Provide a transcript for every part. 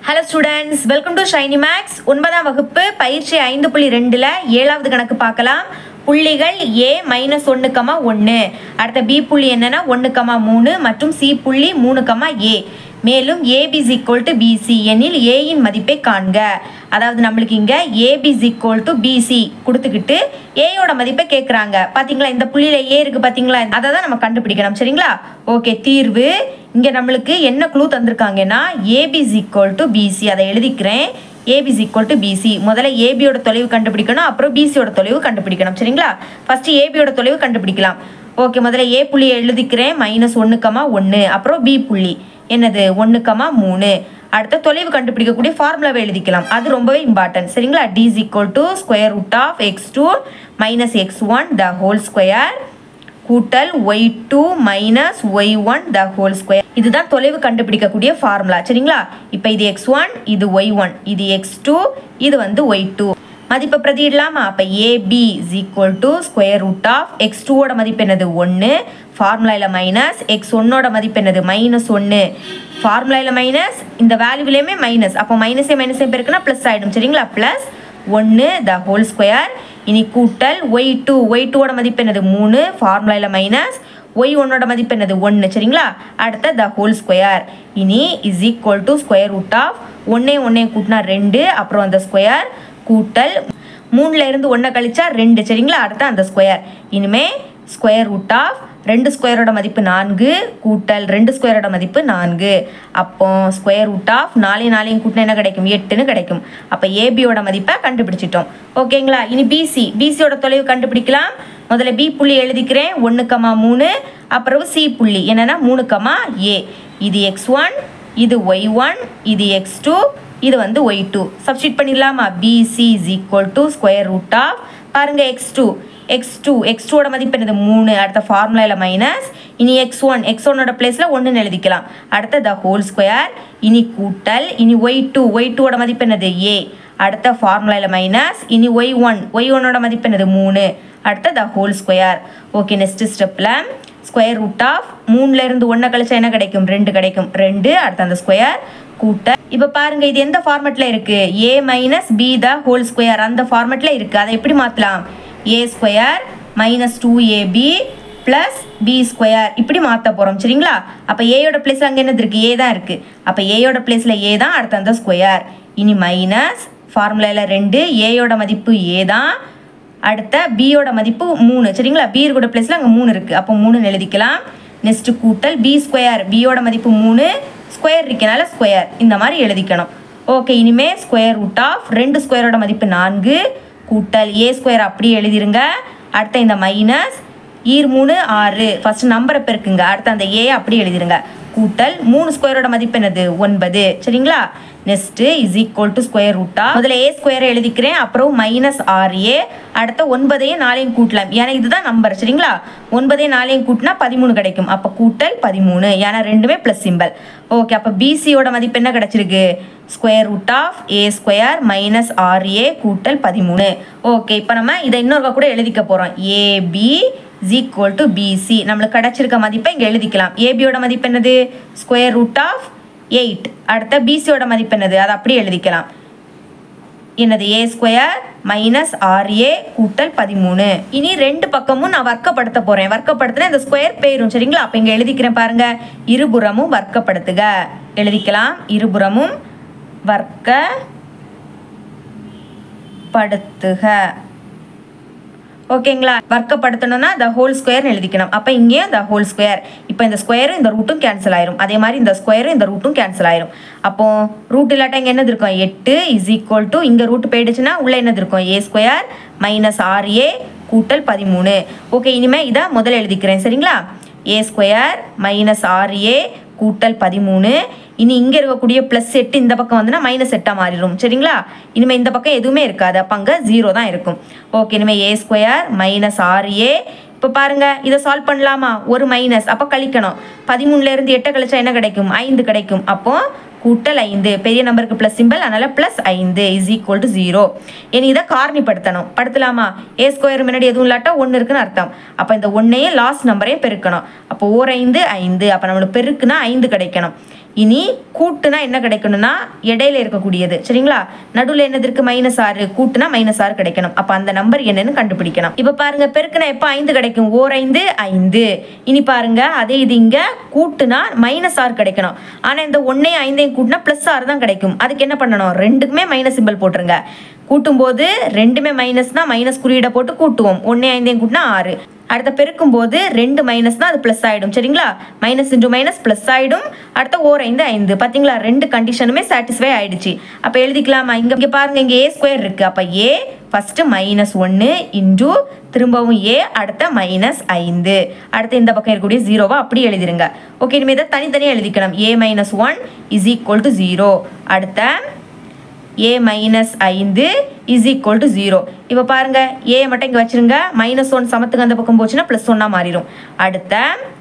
hello students welcome to Shiny Maths ஒன்பதாம் வகுப்பு பயிற்சி ஐந்து புள்ளி ரெண்டில் ஏழாவது கணக்கு பார்க்கலாம் புள்ளிகள் ஏ மைனஸ் ஒன்று கமா ஒன்று அடுத்த பி புள்ளி என்னன்னா ஒன்று கமா மூணு மற்றும் சி புள்ளி மூணு கமா ஏ மேலும் ஏபிஸ் ஈக்குவல் டு பிசி எனில் ஏயின் மதிப்பை காண்க அதாவது நம்மளுக்கு இங்கே ஏபிஸ் ஈக்குவல் டு பிசி கொடுத்துக்கிட்டு ஏயோட மதிப்பை கேட்குறாங்க பார்த்தீங்களா இந்த புள்ளியில் ஏ இருக்குது பார்த்தீங்களா அதை தான் நம்ம கண்டுபிடிக்கணும் சரிங்களா ஓகே தீர்வு இங்கே நம்மளுக்கு என்ன க்ளூ தந்திருக்காங்கன்னா ஏபிஸ் ஈக்குவல் டு பிசி அதை எழுதிக்கிறேன் ஏபிஸ் ஈக்குவல் டு பிசி முதல்ல ஏபியோட தொலைவு கண்டுபிடிக்கணும் அப்புறம் பிசியோட தொலைவு கண்டுபிடிக்கணும் சரிங்களா ஃபஸ்ட்டு ஏபியோட தொலைவு கண்டுபிடிக்கலாம் ஓகே முதல்ல ஏ புள்ளியை எழுதிக்கிறேன் மைனஸ் ஒன்று கமா ஒன்று அப்புறம் பி புள்ளி என்னது ஒன்று கமா மூணு அடுத்த தொலைவு கண்டுபிடிக்கக்கூடிய ஃபார்முலாவை எழுதிக்கலாம் அது ரொம்பவே இம்பார்ட்டன்ட் சரிங்களா D is equal to square root of X two minus X one the whole square கூட்டல் Y two minus Y one the whole square இதுதான் தொலைவு கண்டுபிடிக்கக்கூடிய ஃபார்முலா சரிங்களா இப்போ இது எக்ஸ் ஒன் இது ஒய் ஒன் இது எக்ஸ் டூ இது வந்து ஒய் டூ மதிப்பை பிரதியிடலாமா அப்போ AB is equal to square root of X டூவோட மதிப்பு என்னது ஒன்று ஃபார்முலாவில் மைனஸ் எக்ஸ் ஒன்னோட மதிப்பு என்னது மைனஸ் ஒன்று ஃபார்முலாவில் மைனஸ் இந்த வேல்யூவிலையுமே மைனஸ் அப்போ மைனஸே மைனஸே பெருக்குன்னா ப்ளஸ் ஆகிடும் சரிங்களா ப்ளஸ் ஒன்று த ஹோல் ஸ்கொயர் இனி கூட்டல் ஒய் டூ ஒய் டூவோட மதிப்பு என்னது மூணு ஃபார்முலாவில் மைனஸ் ஒய் ஒன்னோட மதிப்பு என்னது ஒன்று சரிங்களா அடுத்த த ஹோல் ஸ்கொயர் இனி is equal to square root of ஒன்னே ஒன்னே கூட்டினா ரெண்டு அப்புறம் அந்த ஸ்கொயர் கூட்டல் மூணுல இருந்து ஒன்றை கழிச்சா ரெண்டு சரிங்களா அடுத்த அந்த ஸ்கொயர் இனிமே ஸ்கொயர் ரூட் ஆஃப் ரெண்டு ஸ்கொயரோட மதிப்பு நான்கு கூட்டல் ரெண்டு ஸ்கொயரோட மதிப்பு நான்கு அப்போ ஸ்கொயர் ரூட் ஆஃப் நாலையும் நாலையும் கூட்டினா என்ன கிடைக்கும் எட்டுன்னு கிடைக்கும் அப்போ ஏபியோட மதிப்பை கண்டுபிடிச்சிட்டோம் ஓகேங்களா இனி பிசி பிசியோட தொலைவு கண்டுபிடிக்கலாம் முதல்ல பி புள்ளி எழுதிக்கிறேன் ஒன்று கமா மூணு அப்புறம் சி புள்ளி என்னன்னா மூணு கமா ஏ இது எக்ஸ் ஒன் இது ஒய் ஒன் இது எக்ஸ் டூ இது வந்து ஒய் டூ சப்ஸ்டியூட் பண்ணிடலாமா BC is equal to square root of பாருங்க X two X two X டூவோட மதிப்பு என்னது மூணு அடுத்த ஃபார்முலாவில் மைனஸ் இனி எக்ஸ் ஒன் எக்ஸ் ஒன்னோட பிளேஸில் ஒன்றுன்னு எழுதிக்கலாம் அடுத்த த ஹோல் ஸ்கொயர் இனி கூட்டல் இனி ஒய் டூ ஒய் டூவோட மதிப்பு என்னது ஏ அடுத்த ஃபார்முலாவில் மைனஸ் இனி ஒய் ஒன் ஒய் ஒன்னோட மதிப்பு என்னது மூணு அடுத்த the whole square okay next ஸ்டெப்பில் ஸ்கொயர் ரூட் ஆஃப் மூணுல இருந்து ஒன்றை கழிச்சா என்ன கிடைக்கும் ரெண்டு கிடைக்கும் ரெண்டு அடுத்த அந்த ஸ்கொயர் கூட்ட இப்போ பாருங்க இது எந்த ஃபார்மெட்டில் இருக்கு A minus B the whole square அந்த ஃபார்மெட்டில் இருக்கு அதை எப்படி மாற்றலாம் A square minus two AB plus B square இப்படி மாற்ற போகிறோம் சரிங்களா அப்போ ஏயோட பிளேஸில் அங்கே என்னது இருக்குது ஏ தான் இருக்குது அப்போ ஏயோட பிளேஸில் ஏ தான் அடுத்த அந்த ஸ்கொயர் இனி மைனஸ் ஃபார்முலாவில் ரெண்டு ஏயோட மதிப்பு ஏ தான் அடுத்த பியோட மதிப்பு மூணு சரிங்களா பி கூட பிளேஸில் அங்கே மூணு இருக்குது அப்போ மூணுன்னு எழுதிக்கலாம் நெக்ஸ்ட் கூட்டல் பி ஸ்கொயர் பியோட மதிப்பு மூணு ஸ்கொயர் இருக்கனால ஸ்கொயர் இந்த மாதிரி எழுதிக்கணும் ஓகே இனிமே ஸ்கொயர் ரூட் ஆஃப் ரெண்டு ஸ்கொயரோட மதிப்பு நான்கு கூட்டல் ஏ ஸ்கொயர் அப்படியே எழுதிருங்க அடுத்த இந்த மைனஸ் ஈர் மூணு ஆறு ஃபர்ஸ்ட் நம்பரை பெருக்குங்க அடுத்து அந்த ஏ அப்படியே எழுதிருங்க கூட்டல் மூணு ஸ்கொயரோட மதிப்பு என்னது ஒன்பது சரிங்களா next is equal to square ரூட்டா முதல்ல ஏ ஸ்கொயரை எழுதிக்கிறேன் அப்புறம் மைனஸ் ஆறு ஏ அடுத்த ஒன்பதையும் நாளையும் கூட்டலாம் ஏன்னா இதுதான் நம்பர் சரிங்களா ஒன்பதையும் நாளையும் கூட்டினா பதிமூணு கிடைக்கும் அப்போ கூட்டல் பதிமூணு ஏன்னா ரெண்டுமே ப்ளஸ் சிம்பல் ஓகே அப்போ பிசியோட மதிப்பு என்ன கிடைச்சிருக்கு square root of A square minus ஆறு ஏ கூட்டல் பதிமூணு ஓகே இப்போ நம்ம இதை இன்னொருக்கா கூட எழுதிக்க போகிறோம் AB is equal to BC நம்மளுக்கு கிடச்சிருக்க மதிப்பை இங்கே எழுதிக்கலாம் ஏபியோட மதிப்பு என்னது ஸ்கொயர் ரூட் ஆஃப் எயிட் அடுத்த பிசியோட மதிப்பு என்னது அதை அப்படியே எழுதிக்கலாம் என்னது ஏ ஸ்கொயர் மைனஸ் ஆர் ஏ கூட்டல் பதிமூணு இனி ரெண்டு பக்கமும் நான் வர்க்கப்படுத்த போகிறேன் வர்க்கப்படுத்தினா இந்த ஸ்கொயர் போயிரும் சரிங்களா அப்போ இங்கே எழுதிக்கிறேன் பாருங்க இருபுறமும் வர்க்கப்படுத்துக எழுதிக்கலாம் இருபுறமும் வர்க்க படுத்துக ஓகேங்களா வர்க்கப்படுத்தணும்னா த ஹோல் ஸ்கொயர் எழுதிக்கணும் அப்போ இங்கேயும் த ஹோல் ஸ்கொயர் இப்போ இந்த ஸ்கொயரும் இந்த ரூட்டும் கேன்சல் ஆயிரும் அதே மாதிரி இந்த ஸ்கொயரும் இந்த ரூட்டும் கேன்சல் ஆயிரும் அப்போ ரூட் இல்லாட்டா இங்கே என்னது இருக்கும் எட்டு இஸ் ஈக்குவல் டு இங்கே ரூட் போயிடுச்சுன்னா உள்ள என்னது இருக்கும் ஏ ஸ்கொயர் மைனஸ் ஆர் ஏ கூட்டல் பதிமூணு ஓகே இனிமேல் இதை முதல்ல எழுதிக்கிறேன் சரிங்களா ஏ ஸ்கொயர் மைனஸ் ஆர் ஏ கூட்டல் பதிமூணு இனி இங்கே இருக்கக்கூடிய ப்ளஸ் எட்டு இந்த பக்கம் வந்துன்னா மைனஸ் எட்டாக மாறிடும் சரிங்களா இனிமேல் இந்த பக்கம் எதுவுமே இருக்காது அப்போ அங்கே ஜீரோ தான் இருக்கும் ஓகே இனிமேல் ஏ ஸ்கொயர் மைனஸ் ஆறு ஏ இப்போ பாருங்க இதை சால்வ் பண்ணலாமா ஒரு மைனஸ் அப்போ கழிக்கணும் பதிமூணுலேருந்து எட்டை கழிச்சா என்ன கிடைக்கும் ஐந்து கிடைக்கும் அப்போ கூட்டல் ஐந்து பெரிய நம்பருக்கு ப்ளஸ் சிம்பிள் அதனால் ப்ளஸ் ஐந்து இஸ் ஈக்குவல் டு ஜீரோ இனி இதை காரணிப்படுத்தணும் படுத்தலாமா ஏ ஸ்கொயர் முன்னாடி எதுவும் இல்லாட்டா ஒன்று இருக்குன்னு அர்த்தம் அப்போ இந்த ஒன்றையும் லாஸ்ட் நம்பரையும் பெருக்கணும் அப்போ ஓர் ஐந்து ஐந்து அப்போ நம்மளுக்கு பெருக்குனா ஐந்து கிடைக்கணும் இனி கூட்டுனா என்ன கிடைக்கணும்னா இடையில இருக்கக்கூடியது சரிங்களா நடுவில் என்னது இருக்கு மைனஸ் ஆறு கூட்டுனா மைனஸ் ஆறு கிடைக்கணும் அப்போ அந்த நம்பர் என்னன்னு கண்டுபிடிக்கணும் இப்போ பாருங்க பெருக்குனா எப்போ ஐந்து கிடைக்கும் ஓர் ஐந்து ஐந்து இனி பாருங்க அதே இது இங்க கூட்டுனா மைனஸ் ஆறு கிடைக்கணும் ஆனால் இந்த ஒன்னையும் ஐந்தையும் கூட்டினா ப்ளஸ் ஆறு தான் கிடைக்கும் அதுக்கு என்ன பண்ணணும் ரெண்டுக்குமே மைனஸ் சிம்பிள் போட்டுருங்க கூட்டும்போது ரெண்டுமே மைனஸ்னா மைனஸ் குறியீடை போட்டு கூட்டுவோம் ஒன்னே ஐந்தையும் கூட்டினா ஆறு அடுத்த பெருக்கும் போது ரெண்டு மைனஸ் தான் அது ப்ளஸ் ஆகிடும் சரிங்களா மைனஸ் இன்டூ மைனஸ் ப்ளஸ் ஆகிடும் அடுத்த ஓர் ஐந்து ஐந்து பார்த்தீங்களா ரெண்டு கண்டிஷனுமே சாட்டிஸ்ஃபை ஆயிடுச்சு அப்போ எழுதிக்கலாமா இங்கே இங்கே பாருங்க இங்கே ஏ ஸ்கொயர் இருக்குது அப்போ ஏ ஃபஸ்ட்டு மைனஸ் ஒன்று இன்டூ திரும்பவும் ஏ அடுத்த மைனஸ் ஐந்து அடுத்து இந்த பக்கம் இருக்கக்கூடிய ஜீரோவை அப்படி எழுதிருங்க ஓகே இனிமேல் இதை தனித்தனியாக எழுதிக்கணும் A minus one is equal to zero அடுத்த ஏ மைனஸ் ஐந்து இஸ் ஈக்குவல் டு ஜீரோ இப்போ பாருங்க ஏ மட்டும் இங்கே வச்சிருங்க மைனஸ் ஒன் சமத்துக்கு அந்த பக்கம் போச்சுன்னா ப்ளஸ் ஒன்னாக மாறிடும் அடுத்த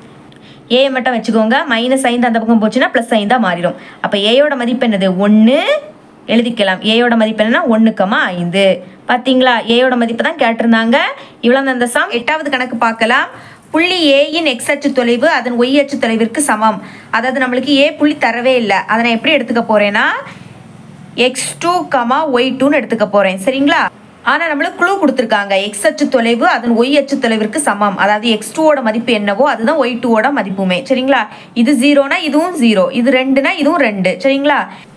ஏ மட்டும் வச்சுக்கோங்க மைனஸ் ஐந்து அந்த பக்கம் போச்சுன்னா ப்ளஸ் ஐந்தாக மாறிடும் அப்போ ஏயோட மதிப்பு என்னது ஒன்று எழுதிக்கலாம் ஏயோட மதிப்பு என்னன்னா ஒன்றுக்கமா ஐந்து பார்த்தீங்களா ஏயோட மதிப்பு தான் கேட்டிருந்தாங்க இவ்வளோ அந்த சம் எட்டாவது கணக்கு பார்க்கலாம் புள்ளி ஏயின் எக்ஸ் அச்சு தொலைவு அதன் ஒய் அச்சு தொலைவிற்கு சமம் அதாவது நம்மளுக்கு ஏ புள்ளி தரவே இல்லை அதை நான் எப்படி எடுத்துக்க போறேன்னா எக்ஸ் டூ கமா ஒய் டூன்னு எடுத்துக்க போகிறேன் சரிங்களா ஆனால் நம்மளுக்கு குழு கொடுத்துருக்காங்க எக்ஸ் அச்சு தொலைவு அதன் ஒய் அச்சு தொலைவிற்கு சமம் அதாவது எக்ஸ் டூவோட மதிப்பு என்னவோ அதுதான் ஒய் டூவோட மதிப்புமே சரிங்களா இது ஜீரோனா இதுவும் ஜீரோ இது ரெண்டுனா இதுவும் ரெண்டு சரிங்களா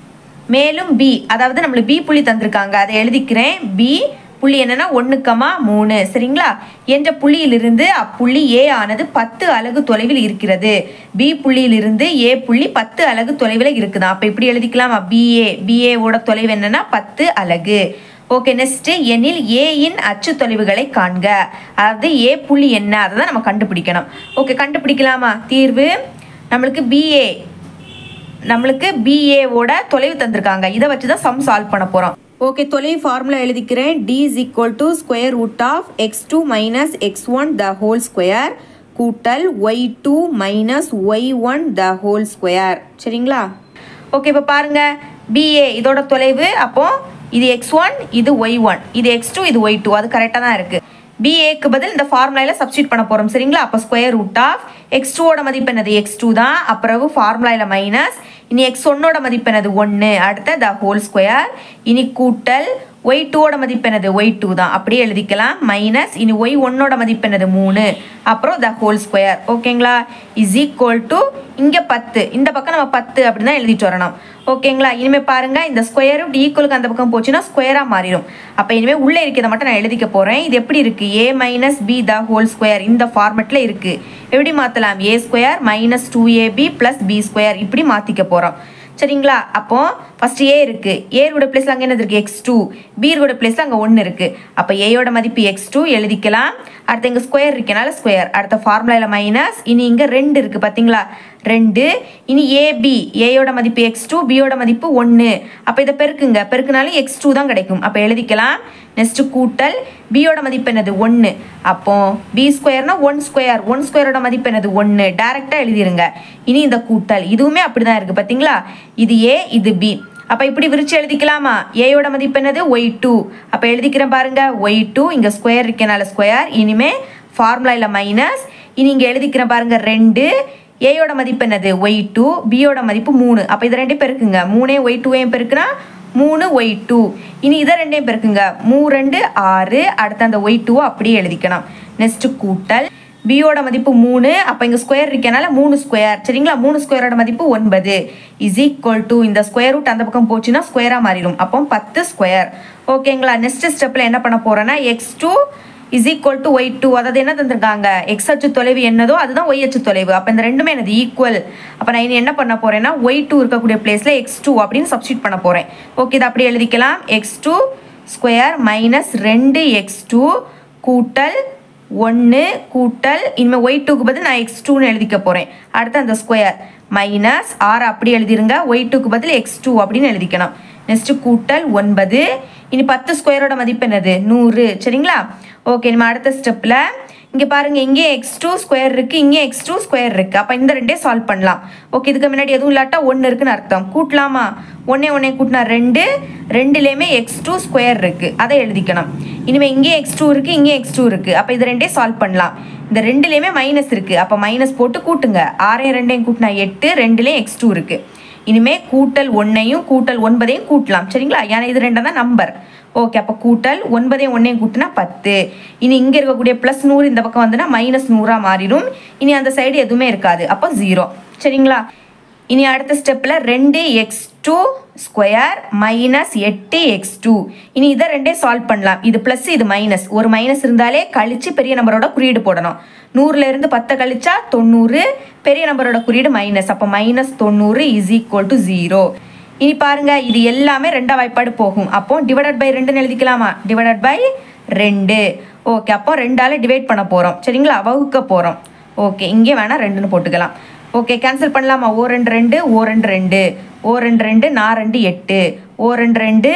மேலும் பி அதாவது நம்மளுக்கு பி புள்ளி தந்திருக்காங்க அதை எழுதிக்கிறேன் பி புள்ளி என்னன்னா ஒன்றுக்கமா மூணு சரிங்களா என்ற புள்ளியிலிருந்து அப்புள்ளி ஏ ஆனது பத்து அலகு தொலைவில் இருக்கிறது பி புள்ளியிலிருந்து ஏ புள்ளி பத்து அலகு தொலைவில் இருக்குதா அப்போ இப்படி எழுதிக்கலாமா பிஏ பிஏவோட தொலைவு என்னன்னா பத்து அலகு ஓகே நெக்ஸ்ட் எனில் ஏயின் அச்சு தொலைவுகளை காண்க அதாவது ஏ புள்ளி என்ன அதை தான் நம்ம கண்டுபிடிக்கணும் ஓகே கண்டுபிடிக்கலாமா தீர்வு நம்மளுக்கு பிஏ நம்மளுக்கு பிஏவோட தொலைவு தந்திருக்காங்க இதை வச்சு தான் சம் சால்வ் பண்ண போகிறோம் ஓகே தொலைவு ஃபார்முலா எழுதிக்கிறேன் D is equal to square root of X two minus X one the whole square கூட்டல் Y two minus Y one the whole square சரிங்களா ஓகே இப்போ பாருங்க பிஏ இதோட தொலைவு அப்போ இது எக்ஸ் ஒன் இது ஒய் ஒன் இது எக்ஸ் டூ இது ஒய் டூ அது கரெக்டாக தான் இருக்குது பிஏக்கு பதில் இந்த ஃபார்முலாவில் சப்ஸ்டியூட் பண்ண போகிறோம் சரிங்களா அப்போ ஸ்கொயர் ரூட் ஆஃப் எக்ஸ் டூவோட மதிப்பு என்னது எக்ஸ் டூ தான் அப்புறம் ஃபார்முலாவில் மைனஸ் இனி எக்ஸ் ஒன்னோட மதிப்பு என்னது ஒன்று அடுத்த த ஹோல் ஸ்கொயர் இனி கூட்டல் ஒய் டூவோட மதிப்பு என்னது ஒய் டூ தான் அப்படியே எழுதிக்கலாம் மைனஸ் இனி ஒய் ஒன்னோட மதிப்பு என்னது மூணு அப்புறம் த ஹோல் ஸ்கொயர் ஓகேங்களா இஸ் ஈக்குவல் டு இங்கே பத்து இந்த பக்கம் நம்ம பத்து அப்படின்னு தான் எழுதிட்டு வரணும் ஓகேங்களா இனிமேல் பாருங்க இந்த ஸ்கொயர் இப்படி ஈக்குவலுக்கு அந்த பக்கம் போச்சுன்னா ஸ்கொயராக மாறிடும் அப்போ இனிமேல் உள்ளே இருக்கிறத மட்டும் நான் எழுதிக்க போகிறேன் இது எப்படி இருக்குது A minus B the whole square இந்த ஃபார்மெட்டில் இருக்குது எப்படி மாற்றலாம் A square minus two AB plus B square இப்படி மாற்றிக்க போகிறோம் சரிங்களா அப்போ ஃபர்ஸ்ட் ஏ இருக்கு ஏரோட பிளேஸ்ல அங்கே என்னது இருக்கு எக்ஸ் டூ பீரோட பிளேஸ்ல அங்கே ஒன்று இருக்கு அப்போ ஏயோட மதிப்பு எக்ஸ் டூ எழுதிக்கலாம் அடுத்து இங்கே ஸ்கொயர் இருக்கனால ஸ்கொயர் அடுத்த ஃபார்முலாவில் மைனஸ் இனி இங்கே ரெண்டு இருக்கு பார்த்தீங்களா ரெண்டு இனி ஏபி ஏயோட மதிப்பு எக்ஸ் டூ பியோட மதிப்பு ஒன்று அப்போ இதை பெருக்குங்க பெருக்குனாலும் எக்ஸ் டூ தான் கிடைக்கும் அப்போ எழுதிக்கலாம் நெக்ஸ்ட் கூட்டல் பியோட மதிப்பு என்னது ஒன்று அப்போ பி ஸ்கொயர்னா ஒன் ஸ்கொயர் ஒன் ஸ்கொயரோட மதிப்பு என்னது ஒன்று டேரெக்டாக எழுதிருங்க இனி இந்த கூட்டல் இதுவுமே அப்படி தான் இருக்குது பார்த்தீங்களா இது ஏ இது பி அப்போ இப்படி விரிச்சு எழுதிக்கலாமா ஏயோட மதிப்பு என்னது ஒய் டூ அப்போ எழுதிக்கிறேன் பாருங்க ஒய் டூ இங்கே ஸ்கொயர் இருக்கனால ஸ்கொயர் இனிமே ஃபார்முலாவில் மைனஸ் இனி இங்கே எழுதிக்கிறேன் பாருங்க ரெண்டு ஏயோட மதிப்பு என்னது ஒய் டூ பியோட மதிப்பு மூணு அப்போ இது ரெண்டையும் பெருக்குங்க மூணே ஒய் டூவையும் பெருக்குனா மூணு ஒய் டூ இனி இதை ரெண்டையும் பெருக்குங்க மூ ரெண்டு ஆறு அடுத்து அந்த ஒய் டூவை அப்படியே எழுதிக்கணும் நெக்ஸ்ட் கூட்டல் பியோட மதிப்பு மூணு அப்போ இங்கே ஸ்கொயர் இருக்கனால மூணு ஸ்கொயர் சரிங்களா மூணு ஸ்கொயரோட மதிப்பு ஒன்பது இஸ் ஈக்குவல் டு இந்த ஸ்கொயர் ரூட் அந்த பக்கம் போச்சுன்னா ஸ்கொயராக மாறிடும் அப்போ பத்து ஸ்கொயர் ஓகேங்களா நெக்ஸ்ட் ஸ்டெப்பில் என்ன பண்ண போகிறேன்னா X two is equal to Y two அதாவது என்ன தந்திருக்காங்க எக்ஸ் அச்சு தொலைவு என்னதோ அதுதான் ஒய் அச்சு தொலைவு அப்போ இந்த ரெண்டுமே எனது ஈக்குவல் அப்போ நான் இனி என்ன பண்ண போகிறேன்னா ஒய் டூ இருக்கக்கூடிய பிளேஸில் எக்ஸ் டூ அப்படின்னு சப்ஸ்டியூட் பண்ண போகிறேன் ஓகே இதை அப்படியே எழுதிக்கலாம் எக்ஸ் டூ ஸ்கொயர் மைனஸ் ரெண்டு எக்ஸ் டூ கூட்டல் ஒன்று கூட்டல் இனிமேல் ஒய் டூக்கு பதில் நான் எக்ஸ் டூன்னு எழுதிக்க போகிறேன் அடுத்து அந்த ஸ்கொயர் மைனஸ் ஆறு அப்படி எழுதிருங்க ஒய் டூக்கு பதில் எக்ஸ் டூ அப்படின்னு எழுதிக்கணும் நெக்ஸ்ட்டு கூட்டல் ஒன்பது இனி பத்து ஸ்கொயரோட மதிப்பு என்னது நூறு சரிங்களா ஓகே நம்ம அடுத்த ஸ்டெப்பில் இங்கே பாருங்க இங்கே எக்ஸ் டூ ஸ்கொயர் இருக்குது இங்கே எக்ஸ் டூ ஸ்கொயர் இருக்குது அப்போ இந்த ரெண்டே சால்வ் பண்ணலாம் ஓகே இதுக்கு முன்னாடி எதுவும் இல்லாட்டா ஒன்று இருக்குன்னு அர்த்தம் கூட்டலாமா ஒன்றே ஒன்றே கூட்டினா ரெண்டு ரெண்டுலேயுமே எக்ஸ் டூ ஸ்கொயர் இருக்குது அதை எழுதிக்கணும் இனிமேல் இங்கே எக்ஸ் டூ இருக்குது இங்கே எக்ஸ் டூ இருக்குது அப்போ இது ரெண்டே சால்வ் பண்ணலாம் இந்த ரெண்டுலேயுமே மைனஸ் இருக்குது அப்போ மைனஸ் போட்டு கூட்டுங்க ஆறையும் ரெண்டையும் கூட்டினா எட்டு ரெண்டுலேயும் எக்ஸ் டூ இருக்குது இனிமே கூட்டல் ஒன்னையும் கூட்டல் ஒன்பதையும் கூட்டலாம் சரிங்களா ஏன்னா இது ரெண்டும் தான் நம்பர் ஓகே அப்போ கூட்டல் ஒன்பதையும் ஒன்றையும் கூட்டினா பத்து இனி இங்கே இருக்கக்கூடிய ப்ளஸ் நூறு இந்த பக்கம் வந்துன்னா மைனஸ் நூறாக மாறிடும் இனி அந்த சைடு எதுவுமே இருக்காது அப்போ ஜீரோ சரிங்களா இனி அடுத்த ஸ்டெப்பில் ரெண்டு எக்ஸ் டூ ஸ்கொயர் மைனஸ் எட்டு எக்ஸ் டூ இனி இதை ரெண்டே சால்வ் பண்ணலாம் இது ப்ளஸ் இது மைனஸ் ஒரு மைனஸ் இருந்தாலே கழிச்சு பெரிய நம்பரோட குறியீடு போடணும் நூறுல இருந்து பத்தை கழிச்சா தொண்ணூறு பெரிய நம்பரோட குறியீடு மைனஸ் அப்போ மைனஸ் தொண்ணூறு இஸ் ஈக்குவல் டு ஜீரோ இனி பாருங்க இது எல்லாமே ரெண்டா வாய்ப்பாடு போகும் அப்போ டிவைடட் பை ரெண்டுன்னு எழுதிக்கலாமா டிவைடட் பை ரெண்டு ஓகே அப்போ ரெண்டால டிவைட் பண்ண போகிறோம் சரிங்களா வகுக்க போகிறோம் ஓகே இங்கே வேணால் ரெண்டுன்னு போட்டுக்கலாம் ஓகே கேன்சல் பண்ணலாமா ஓ ரெண்டு ரெண்டு ஓ ரெண்டு ரெண்டு ஓ ரெண்டு ரெண்டு நான் ரெண்டு எட்டு ஓ ரெண்டு ரெண்டு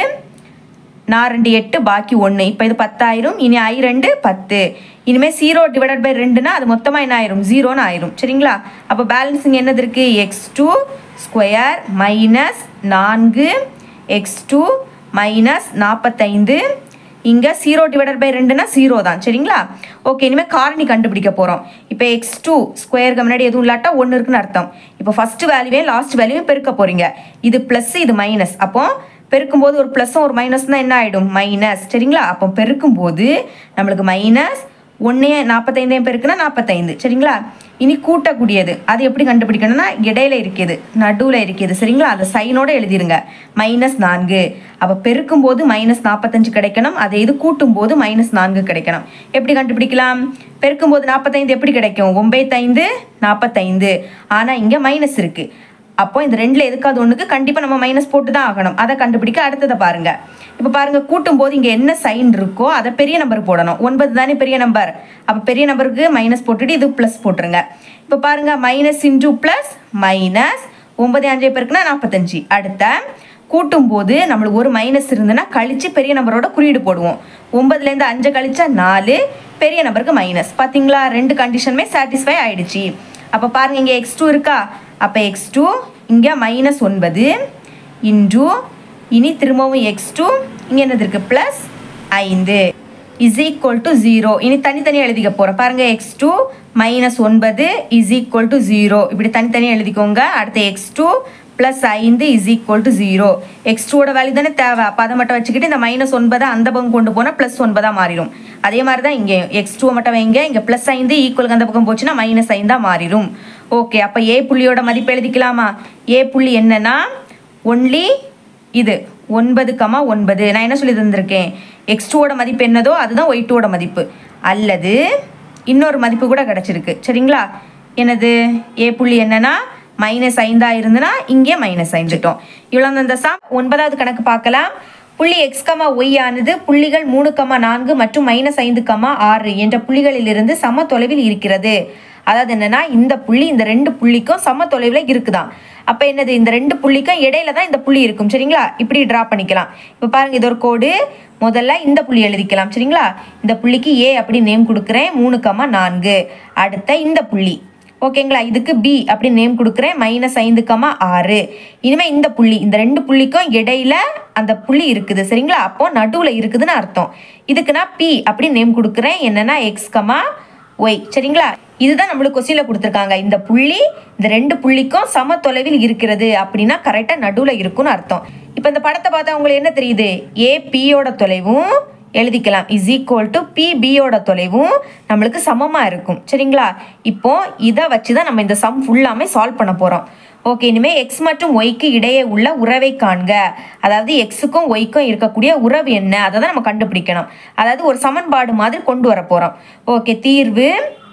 நான் ரெண்டு எட்டு பாக்கி ஒன்று இப்போ இது பத்தாயிரம் இனி ஐ ரெண்டு பத்து இனிமேல் ஜீரோ டிவைடட் பை ரெண்டுனா அது மொத்தமாக என்ன ஆயிரும் ஜீரோன்னு ஆயிரும் சரிங்களா அப்போ பேலன்ஸிங் என்னது இருக்குது எக்ஸ் டூ ஸ்கொயர் மைனஸ் நான்கு எக்ஸ் டூ மைனஸ் நாற்பத்தைந்து இங்கே ஜீரோ டிவைடட் பை ரெண்டுனா ஜீரோ தான் சரிங்களா ஓகே இனிமேல் காரணி கண்டுபிடிக்க போகிறோம் இப்போ எக்ஸ் டூ ஸ்கொயருக்கு முன்னாடி எதுவும் இல்லாட்டா ஒன்று இருக்குன்னு அர்த்தம் இப்போ ஃபஸ்ட்டு வேல்யூவே லாஸ்ட் வேல்யூவே பெருக்க போகிறீங்க இது ப்ளஸ் இது மைனஸ் அப்போ பெருக்கும்போது ஒரு ப்ளஸ்ஸும் ஒரு மைனஸ்னால் என்ன ஆகிடும் மைனஸ் சரிங்களா அப்போ பெருக்கும்போது நம்மளுக்கு மைனஸ் ஒன்றே நாற்பத்தைந்தையும் பெருக்குனா நாற்பத்தைந்து சரிங்களா இனி கூட்டக்கூடியது அது எப்படி கண்டுபிடிக்கணும்னா இடையில இருக்குது நடுவில் இருக்குது சரிங்களா அந்த சைனோட எழுதிருங்க மைனஸ் நான்கு அப்போ பெருக்கும்போது மைனஸ் நாற்பத்தஞ்சு கிடைக்கணும் அதே இது கூட்டும்போது மைனஸ் நான்கு கிடைக்கணும் எப்படி கண்டுபிடிக்கலாம் பெருக்கும்போது நாற்பத்தைந்து எப்படி கிடைக்கும் ஒம்பத்தைந்து நாற்பத்தைந்து ஆனால் இங்கே மைனஸ் இருக்குது அப்போ இந்த ரெண்டுல எதுக்காவது ஒண்ணுக்கு கண்டிப்பா நம்ம மைனஸ் போட்டு தான் ஆகணும் அதை கண்டுபிடிக்க அடுத்ததை பாருங்க இப்போ பாருங்க கூட்டும் போது இங்க என்ன சைன் இருக்கோ அதை பெரிய நம்பர் போடணும் ஒன்பது தானே பெரிய நம்பர் அப்போ பெரிய நம்பருக்கு மைனஸ் போட்டுட்டு இது ப்ளஸ் போட்டுருங்க இப்போ பாருங்க மைனஸ் இன்டூ ப்ளஸ் மைனஸ் ஒன்பது அஞ்சு பேருக்குன்னா நாற்பத்தஞ்சு அடுத்த கூட்டும்போது நம்மளுக்கு ஒரு மைனஸ் இருந்ததுன்னா கழிச்சு பெரிய நம்பரோட குறியீடு போடுவோம் ஒன்பதுலேருந்து அஞ்சை கழிச்சா நாலு பெரிய நம்பருக்கு மைனஸ் பார்த்தீங்களா ரெண்டு கண்டிஷனுமே சாட்டிஸ்ஃபை ஆயிடுச்சு அப்போ பாருங்க இங்கே எக்ஸ் டூ இருக்கா அப்போ எக்ஸ் டூ இங்கே மைனஸ் ஒன்பது இன்டூ இனி திரும்பவும் எக்ஸ் டூ இங்கே என்னது இருக்குது ப்ளஸ் ஐந்து இஸ் ஈக்குவல் டு ஜீரோ இனி தனித்தனியாக எழுதிக்க போகிறோம் பாருங்கள் எக்ஸ் டூ மைனஸ் ஒன்பது இஸ் ஈக்குவல் டு ஜீரோ இப்படி தனித்தனியாக எழுதிக்கோங்க அடுத்து எக்ஸ் டூ ப்ளஸ் ஐந்து is equal to zero X டூவோட வேல்யூ தானே தேவை அப்போ அதை மட்டும் வச்சுக்கிட்டு இந்த மைனஸ் ஒன்பதை அந்த பக்கம் கொண்டு போனால் ப்ளஸ் ஒன்பதாக மாறிடும் அதே மாதிரி தான் இங்கே எக்ஸ் டூ மட்டும் வைங்க இங்கே ப்ளஸ் ஐந்து ஈக்குவலுக்கு அந்த பக்கம் போச்சுன்னா மைனஸ் ஐந்தாக மாறிடும் ஓகே அப்போ ஏ புள்ளியோட மதிப்பு எழுதிக்கலாமா ஏ புள்ளி என்னன்னா ஒன்லி இது ஒன்பது கமா ஒன்பது நான் என்ன சொல்லி தந்திருக்கேன் எக்ஸ் டூவோட மதிப்பு என்னதோ அதுதான் ஒய் டூவோட மதிப்பு அல்லது இன்னொரு மதிப்பு கூட கிடச்சிருக்கு சரிங்களா என்னது ஏ புள்ளி என்னன்னா மைனஸ் ஐந்தா இருந்துன்னா இங்கே மைனஸ் ஐந்துட்டோம் இவ்வளோ அந்த சம் ஒன்பதாவது கணக்கு பார்க்கலாம் புள்ளி எக்ஸ் கமா ஒய் ஆனது புள்ளிகள் மூணு கமா நான்கு மற்றும் மைனஸ் ஐந்து கமா ஆறு என்ற புள்ளிகளிலிருந்து சம தொலைவில் இருக்கிறது அதாவது என்னன்னா இந்த புள்ளி இந்த ரெண்டு புள்ளிக்கும் சம தொலைவில் இருக்குதாம் அப்போ என்னது இந்த ரெண்டு புள்ளிக்கும் இடையில தான் இந்த புள்ளி இருக்கும் சரிங்களா இப்படி ட்ரா பண்ணிக்கலாம் இப்போ பாருங்க இது ஒரு கோடு முதல்ல இந்த புள்ளி எழுதிக்கலாம் சரிங்களா இந்த புள்ளிக்கு ஏ அப்படி நேம் கொடுக்குறேன் மூணு கமா நான்கு அடுத்த இந்த புள்ளி ஓகேங்களா இதுக்கு பி அப்படி நேம் கொடுக்குறேன் மைனஸ் ஐந்து கமா ஆறு இனிமே இந்த புள்ளி இந்த ரெண்டு புள்ளிக்கும் இடையில அந்த புள்ளி இருக்குது சரிங்களா அப்போ நடுவில் இருக்குதுன்னு அர்த்தம் இதுக்கு நான் பி அப்படி நேம் கொடுக்குறேன் என்னன்னா எக்ஸ் கமா ஒய் சரிங்களா இதுதான் நம்மளுக்கு கொஸ்டினில் கொடுத்துருக்காங்க இந்த புள்ளி இந்த ரெண்டு புள்ளிக்கும் சம தொலைவில் இருக்கிறது அப்படின்னா கரெக்டாக நடுவில் இருக்கும்னு அர்த்தம் இப்போ இந்த படத்தை பார்த்தா உங்களுக்கு என்ன தெரியுது ஏ பியோட தொலைவும் எழுதிக்கலாம் இஸ் ஈக்குவல் டு பி பியோட தொலைவும் நம்மளுக்கு சமமாக இருக்கும் சரிங்களா இப்போ இதை வச்சு தான் நம்ம இந்த சம் ஃபுல்லாமே சால்வ் பண்ண போகிறோம் ஓகே இனிமேல் எக்ஸ் மற்றும் ஒய்க்கு இடையே உள்ள உறவை காண்க அதாவது எக்ஸுக்கும் ஒய்க்கும் இருக்கக்கூடிய உறவு என்ன அதை தான் நம்ம கண்டுபிடிக்கணும் அதாவது ஒரு சமன்பாடு மாதிரி கொண்டு வர போகிறோம் ஓகே தீர்வு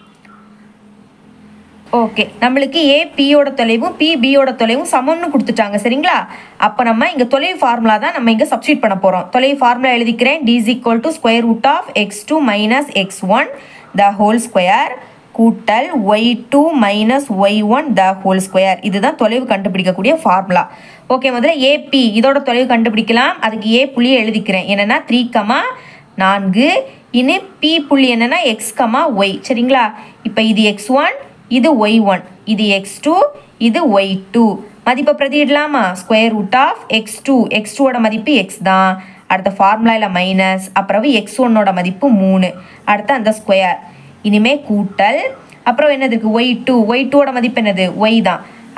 ஓகே நம்மளுக்கு ஏ பியோட தொலைவும் பி பியோட தொலைவும் சமம்னு கொடுத்துட்டாங்க சரிங்களா அப்போ நம்ம இங்கே தொலைவு ஃபார்முலா தான் நம்ம இங்கே சப்ஸ்டியூட் பண்ண போகிறோம் தொலைவு ஃபார்முலா எழுதிக்கிறேன் D is equal to square root of X two minus X one the whole square கூட்டல் Y two minus Y one the whole square இதுதான் தொலைவு கண்டுபிடிக்கக்கூடிய ஃபார்முலா ஓகே முதல்ல ஏபி இதோட தொலைவு கண்டுபிடிக்கலாம் அதுக்கு ஏ புள்ளியை எழுதிக்கிறேன் என்னென்னா த்ரீ கமா நான்கு இனி பி புள்ளி என்னென்னா எக்ஸ் கமா ஒய் சரிங்களா இப்போ இது எக்ஸ் ஒன் இது ஒய் ஒன் இது எக்ஸ் டூ இது ஒய் டூ மதிப்பை பிரதியிடலாமா square root of X two X டூவோட மதிப்பு எக்ஸ் தான் அடுத்த ஃபார்முலாவில் மைனஸ் அப்புறம் எக்ஸ் ஒன்னோட மதிப்பு மூணு அடுத்து அந்த ஸ்கொயர் இனிமே கூட்டல் அப்புறம் என்னது இருக்குது ஒய் டூ ஒய் டூவோட மதிப்பு என்னது ஒய் தான்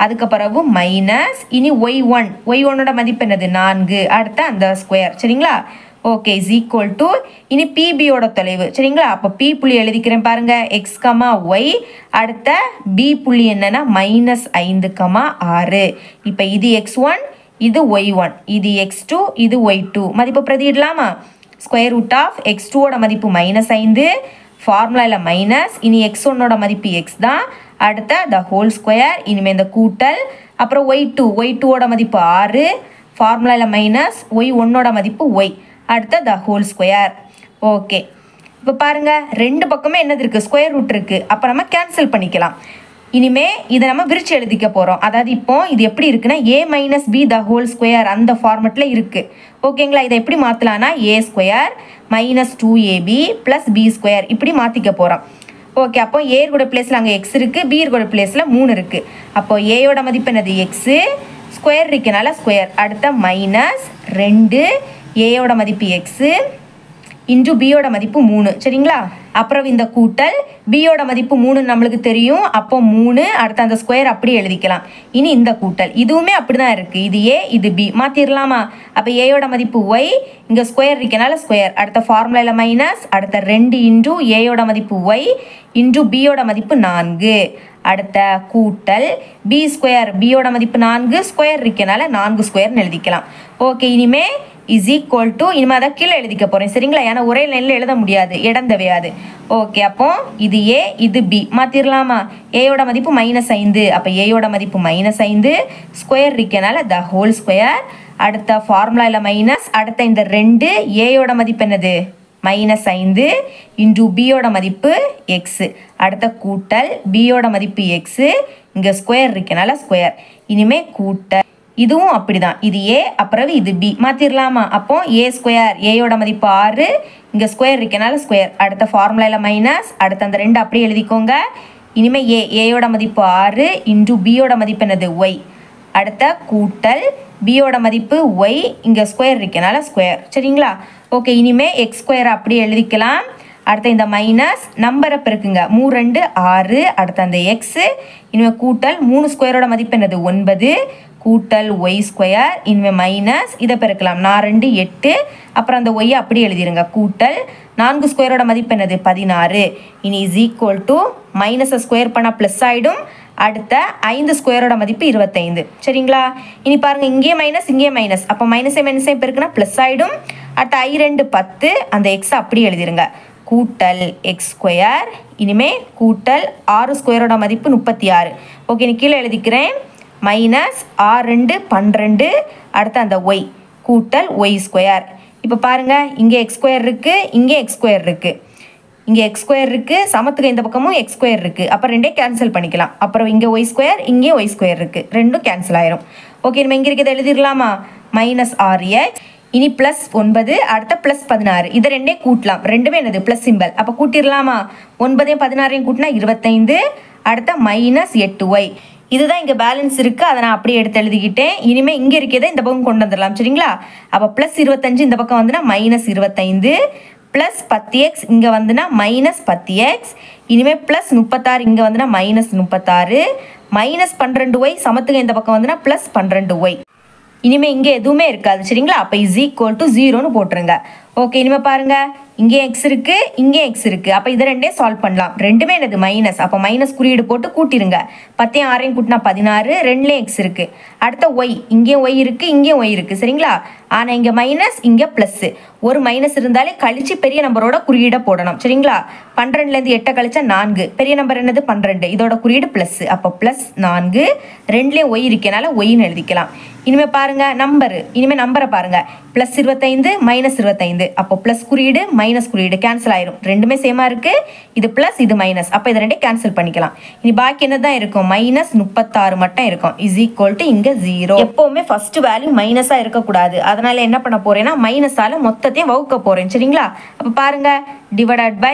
அதுக்கு பிறகு மைனஸ் இனி ஒய் ஒன் ஒய் ஒன்னோட மதிப்பு என்னது நான்கு அடுத்த அந்த ஸ்கொயர் சரிங்களா ஓகே இஸ் ஈக்குவல் டு இனி பிபியோட தொலைவு சரிங்களா அப்போ பி புள்ளி எழுதிக்கிறேன் பாருங்க எக்ஸ் கமா ஒய் அடுத்த பி புள்ளி என்னன்னா மைனஸ் ஐந்து கமா ஆறு இப்போ இது எக்ஸ் ஒன் இது ஒய் ஒன் இது எக்ஸ் டூ இது ஒய் டூ மதிப்பு பிரதியிடலாமா ஸ்கொயர் ரூட் ஆஃப் எக்ஸ் டூவோட மதிப்பு மைனஸ் ஐந்து ஃபார்முலாவில் மைனஸ் இனி எக்ஸ் ஒன்னோட மதிப்பு எக்ஸ் தான் அடுத்த த ஹோல் ஸ்கொயர் இனிமேல் இந்த கூட்டல் அப்புறம் ஒய் டூ ஒய் டூவோட மதிப்பு ஆறு ஃபார்முலாவில் மைனஸ் ஒய் ஒன்னோட மதிப்பு ஒய் அடுத்த த ஹோல் ஸ்கொயர் ஓகே இப்போ பாருங்கள் ரெண்டு பக்கமே என்னது இருக்குது ஸ்கொயர் ரூட் இருக்குது அப்போ நம்ம கேன்சல் பண்ணிக்கலாம் இனிமே இதை நம்ம விரிச்சு எழுதிக்க போகிறோம் அதாவது இப்போ இது எப்படி இருக்குன்னா A minus B the whole square அந்த ஃபார்மெட்டில் இருக்குது ஓகேங்களா இதை எப்படி மாற்றலான்னா A square minus two AB plus B square இப்படி மாற்றிக்க போகிறோம் ஓகே அப்போ ஏ கூட பிளேஸில் அங்கே எக்ஸ் இருக்குது பி கூட பிளேஸில் மூணு இருக்குது அப்போ ஏயோட மதிப்பு என்னது எக்ஸு ஸ்கொயர் இருக்கனால ஸ்கொயர் அடுத்த மைனஸ் ரெண்டு ஏயோட மதிப்பு எக்ஸு இன்டு பியோட மதிப்பு மூணு சரிங்களா அப்புறம் இந்த கூட்டல் பியோட மதிப்பு மூணு நம்மளுக்கு தெரியும் அப்போ மூணு அடுத்த அந்த ஸ்கொயர் அப்படியே எழுதிக்கலாம் இனி இந்த கூட்டல் இதுவுமே அப்படிதான் இருக்கு இது ஏ இது பி மாத்திரலாமா அப்போ ஏயோட மதிப்பு ஒய் இங்கே ஸ்கொயர் இருக்கனால ஸ்கொயர் அடுத்த ஃபார்முலாவில் மைனஸ் அடுத்த ரெண்டு இன்டு ஏயோட மதிப்பு ஒய் இன்டு பியோட மதிப்பு நான்கு அடுத்த கூட்டல் பி ஸ்கொயர் பியோட மதிப்பு நான்கு ஸ்கொயர் இருக்கனால நான்கு ஸ்கொயர்னு எழுதிக்கலாம் ஓகே இனிமே இஸ் ஈக்குவல் டு இனிமே அதை கீழே எழுதிக்க போகிறேன் சரிங்களா ஏன்னா ஒரே லைனில் எழுத முடியாது இடம் தேவையாது ஓகே அப்போ இது ஏ இது பி மாற்றிடலாமா ஏயோட மதிப்பு மைனஸ் ஐந்து அப்போ ஏயோட மதிப்பு மைனஸ் ஐந்து ஸ்கொயர் இருக்கனால த ஹோல் ஸ்கொயர் அடுத்த ஃபார்முலாவில் மைனஸ் அடுத்த இந்த ரெண்டு ஏயோட மதிப்பு என்னது மைனஸ் ஐந்து இன்டு பியோட மதிப்பு எக்ஸு அடுத்த கூட்டல் பியோட மதிப்பு எக்ஸு இங்கே ஸ்கொயர் இருக்கனால ஸ்கொயர் இனிமே கூட்டல் இதுவும் அப்படிதான் இது ஏ அப்புறம் இது பி மாற்றிடலாமா அப்போ ஏ ஸ்கொயர் ஏயோட மதிப்பு ஆறு இங்கே ஸ்கொயர் இருக்கனால ஸ்கொயர் அடுத்த ஃபார்முலாவில் மைனஸ் அடுத்த அந்த ரெண்டு அப்படியே எழுதிக்கோங்க இனிமேல் ஏ ஏயோட மதிப்பு ஆறு இன்டு பியோட மதிப்பு என்னது ஒய் அடுத்த கூட்டல் பியோட மதிப்பு ஒய் இங்கே ஸ்கொயர் இருக்கனால ஸ்கொயர் சரிங்களா ஓகே இனிமே எக்ஸ் ஸ்கொயர் அப்படியே எழுதிக்கலாம் அடுத்த இந்த மைனஸ் நம்பரை பெருக்குங்க மூ ரெண்டு ஆறு அடுத்த அந்த எக்ஸு இனிமேல் கூட்டல் மூணு ஸ்கொயரோட மதிப்பு என்னது ஒன்பது கூட்டல் ஒய் ஸ்கொயர் இனிமேல் மைனஸ் இதை பெருக்கலாம் நான் ரெண்டு எட்டு அப்புறம் அந்த ஒய்யை அப்படியே எழுதிருங்க கூட்டல் நான்கு ஸ்கொயரோட மதிப்பு என்னது பதினாறு இனி இஸ் ஈக்குவல் டு மைனஸை ஸ்கொயர் பண்ணால் ப்ளஸ் ஆகிடும் அடுத்த ஐந்து ஸ்கொயரோட மதிப்பு இருபத்தைந்து சரிங்களா இனி பாருங்க இங்கே மைனஸ் இங்கே மைனஸ் அப்போ மைனஸே மைனஸே பெருக்குனா ப்ளஸ் ஆகிடும் அடுத்த ஐ ரெண்டு பத்து அந்த எக்ஸ் அப்படியே எழுதிருங்க கூட்டல் எக்ஸ் ஸ்கொயர் இனிமே கூட்டல் ஆறு ஸ்கொயரோட மதிப்பு முப்பத்தி ஆறு ஓகே நீ கீழே எழுதிக்கிறேன் மைனஸ் ஆறு ரெண்டு பன்னிரெண்டு அடுத்து அந்த ஒய் கூட்டல் ஒய் ஸ்கொயர் இப்போ பாருங்கள் இங்கே எக்ஸ் ஸ்கொயர் இருக்குது இங்கே எக்ஸ் ஸ்கொயர் இருக்குது இங்கே எக்ஸ் ஸ்கொயர் இருக்குது சமத்துக்கு இந்த பக்கமும் எக்ஸ் ஸ்கொயர் இருக்குது அப்போ ரெண்டே கேன்சல் பண்ணிக்கலாம் அப்புறம் இங்கே ஒய் ஸ்கொயர் இங்கே ஒய் ஸ்கொயர் இருக்குது ரெண்டும் கேன்சல் ஆயிரும் ஓகே நம்ம இங்கே இருக்கிறத எழுதிடலாமா மைனஸ் ஆர் எக்ஸ் இனி ப்ளஸ் ஒன்பது அடுத்த ப்ளஸ் பதினாறு இதை ரெண்டே கூட்டலாம் ரெண்டுமே என்னது ப்ளஸ் சிம்பல் அப்போ கூட்டிடலாமா ஒன்பதையும் பதினாறையும் கூட்டினா இருபத்தைந்து அடுத்த மைனஸ் எட்டு ஒய் இதுதான் இங்கே பேலன்ஸ் இருக்குது அதை நான் அப்படியே எடுத்து எழுதிக்கிட்டேன் இனிமேல் இங்கே இருக்கிறத இந்த பக்கம் கொண்டு வந்துடலாம் சரிங்களா அப்போ ப்ளஸ் இருபத்தஞ்சு இந்த பக்கம் வந்துன்னா மைனஸ் இருபத்தைந்து ப்ளஸ் பத்து எக்ஸ் இங்கே வந்துன்னா மைனஸ் பத்து எக்ஸ் இனிமேல் ப்ளஸ் முப்பத்தாறு இங்கே வந்துன்னா மைனஸ் முப்பத்தாறு மைனஸ் பன்னிரெண்டு ஒய் சமத்துக்கு இந்த பக்கம் வந்துன்னா ப்ளஸ் பன்னிரெண்டு ஒய் இனிமே இங்கே எதுவுமே இருக்காது சரிங்களா அப்போ இஸ் ஈக்குவல் டு ஜீரோன்னு போட்டுருங்க ஓகே இனிமேல் பாருங்க இங்கே எக்ஸ் இருக்கு இங்கே எக்ஸ் இருக்கு அப்போ இதை ரெண்டே சால்வ் பண்ணலாம் ரெண்டுமே என்னது மைனஸ் அப்போ மைனஸ் குறியீடு போட்டு கூட்டிருங்க பத்தையும் ஆறையும் கூட்டினா பதினாறு ரெண்டுலேயும் எக்ஸ் இருக்கு அடுத்த ஒய் இங்கேயும் ஒய் இருக்கு இங்கேயும் ஒய் இருக்கு சரிங்களா ஆனால் இங்கே மைனஸ் இங்கே ப்ளஸ் ஒரு மைனஸ் இருந்தாலே கழிச்சு பெரிய நம்பரோட குறியீடை போடணும் சரிங்களா பன்னிரெண்டுலேருந்து எட்டை கழிச்சா நான்கு பெரிய நம்பர் என்னது பன்னிரெண்டு இதோட குறியீடு ப்ளஸ் அப்போ ப்ளஸ் நான்கு ரெண்டுலேயும் ஒய் இருக்கனால ஒய்னு எழுதிக்கலாம் இனிமே பாருங்க நம்பர் இனிமே நம்பரை பாருங்க ப்ளஸ் இருபத்தைந்து மைனஸ் இருபத்தைந்து அப்போ ப்ளஸ் குறியீடு மைனஸ் குறியீடு கேன்சல் ஆயிரும் ரெண்டுமே சேமா இருக்கு இது ப்ளஸ் இது மைனஸ் அப்போ இதை ரெண்டே கேன்சல் பண்ணிக்கலாம் இனி பாக்கி என்ன தான் இருக்கும் மைனஸ் முப்பத்தாறு மட்டும் இருக்கும் இஸ் ஈக்குவல் டு இங்கே ஜீரோ எப்போவுமே ஃபர்ஸ்ட் வேல்யூ மைனஸாக இருக்கக்கூடாது அதனால என்ன பண்ண போறேன்னா மைனஸால மொத்தத்தையும் வகுக்க போறேன் சரிங்களா அப்போ பாருங்க டிவைடட் பை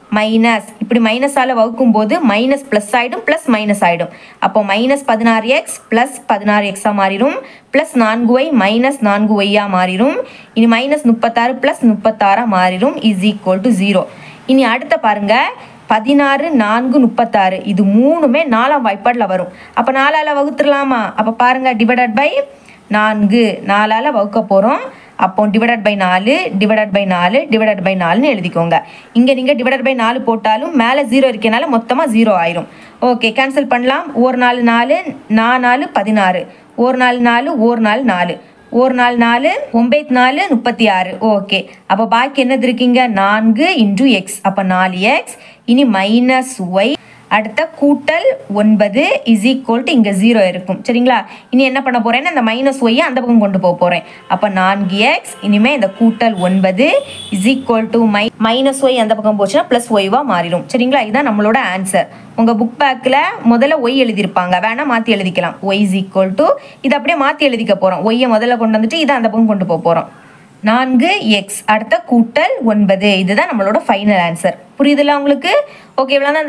மைனஸ் இப்படி மைனஸால் வகுக்கும் போது மைனஸ் ப்ளஸ் ஆகிடும் ப்ளஸ் மைனஸ் ஆகிடும் அப்போ மைனஸ் பதினாறு எக்ஸ் ப்ளஸ் பதினாறு எக்ஸாக மாறிடும் ப்ளஸ் நான்கு ஒய் மைனஸ் நான்கு ஒய்யாக மாறிடும் இனி மைனஸ் முப்பத்தாறு ப்ளஸ் முப்பத்தாறாக மாறிடும் இஸ் ஈக்குவல் டு ஜீரோ இனி அடுத்த பாருங்க பதினாறு நான்கு முப்பத்தாறு இது மூணுமே நாலாம் வாய்ப்பாடில் வரும் அப்போ நாலால் வகுத்துடலாமா அப்போ பாருங்கள் டிவைடட் பை நான்கு நாலால் வகுக்க போகிறோம் அப்போ டிவைடட் பை நாலு டிவைடட் பை நாலு டிவைடட் பை நாலுன்னு எழுதிக்கோங்க இங்கே நீங்கள் டிவைடட் பை நாலு போட்டாலும் மேலே ஜீரோ இருக்கனால மொத்தமாக ஜீரோ ஆயிரும் ஓகே கேன்சல் பண்ணலாம் ஒரு நாலு நாலு நா நாலு பதினாறு ஒரு நாலு நாலு ஒரு நாலு நாலு ஒரு நாலு நாலு ஒம்பது நாலு முப்பத்தி ஆறு ஓகே அப்போ பாக்கி என்னது இருக்கீங்க நான்கு இன்டூ எக்ஸ் அப்போ நாலு எக்ஸ் இனி மைனஸ் ஒய் அடுத்த கூட்டல் ஒன்பது இஸ் ஈக்குவல் டு இங்கே ஜீரோ இருக்கும் சரிங்களா இனி என்ன பண்ண போகிறேன்னா இந்த மைனஸ் ஒய்யை அந்த பக்கம் கொண்டு போக போகிறேன் அப்போ நான்கு எக்ஸ் இனிமேல் இந்த கூட்டல் ஒன்பது இஸ் ஈக்குவல் டு மை மைனஸ் ஒய் அந்த பக்கம் போச்சுன்னா ப்ளஸ் ஒய்வாக மாறிடும் சரிங்களா இதுதான் நம்மளோட ஆன்சர் உங்கள் புக் பேக்கில் முதல்ல ஒய் எழுதியிருப்பாங்க வேணால் மாற்றி எழுதிக்கலாம் ஒய் இஸ் ஈக்குவல் டு இதை அப்படியே மாற்றி எழுதிக்க போகிறோம் ஒய்யை முதல்ல கொண்டு வந்துட்டு இதை அந்த பக்கம் கொண்டு போக போகிறோம் நான்கு எக்ஸ் அடுத்த கூட்டல் ஒன்பது இதுதான் நம்மளோட ஃபைனல் ஆன்சர் புரியுதுல்ல உங்களுக்கு ஓகே இவ்வளோ